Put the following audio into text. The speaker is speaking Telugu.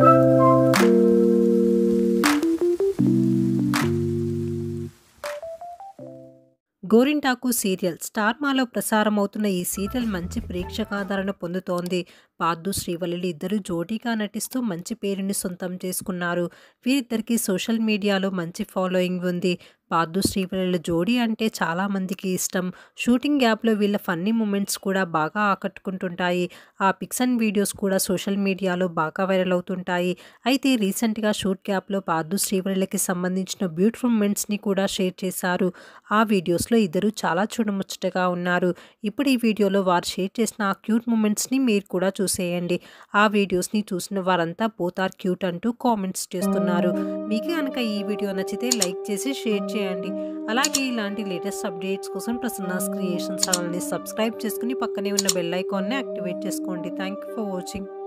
గోరింటాకు సీరియల్ స్టార్ మాలో ప్రసారమవుతున్న ఈ సీరియల్ మంచి ప్రేక్షకాదరణ పొందుతోంది పార్దు శ్రీవల్లి ఇద్దరు జోడీగా నటిస్తూ మంచి పేరుని సొంతం చేసుకున్నారు వీరిద్దరికి సోషల్ మీడియాలో మంచి ఫాలోయింగ్ ఉంది పార్దు శ్రీవల్లి జోడీ అంటే చాలామందికి ఇష్టం షూటింగ్ గ్యాప్లో వీళ్ళ ఫన్నీ మూమెంట్స్ కూడా బాగా ఆకట్టుకుంటుంటాయి ఆ పిక్స్ అండ్ వీడియోస్ కూడా సోషల్ మీడియాలో బాగా వైరల్ అవుతుంటాయి అయితే రీసెంట్గా షూట్ గ్యాప్లో పార్దు శ్రీవల్లికి సంబంధించిన బ్యూటిఫుల్ మూమెంట్స్ని కూడా షేర్ చేశారు ఆ వీడియోస్లో ఇద్దరు చాలా చూడముచ్చటగా ఉన్నారు ఇప్పుడు ఈ వీడియోలో వారు షేర్ చేసిన ఆ క్యూట్ మూమెంట్స్ని మీరు కూడా చూసేయండి ఆ వీడియోస్ని చూసిన వారంతా బోత్ ఆర్ క్యూట్ అంటూ కామెంట్స్ చేస్తున్నారు మీకు కనుక ఈ వీడియో నచ్చితే లైక్ చేసి షేర్ చేయండి అలాగే ఇలాంటి లేటెస్ట్ అప్డేట్స్ కోసం ప్రసన్నాస్ క్రియేషన్ ఛానల్ని సబ్స్క్రైబ్ చేసుకుని పక్కనే ఉన్న బెల్ ఐకాన్ని యాక్టివేట్ చేసుకోండి థ్యాంక్ యూ ఫర్ వాచింగ్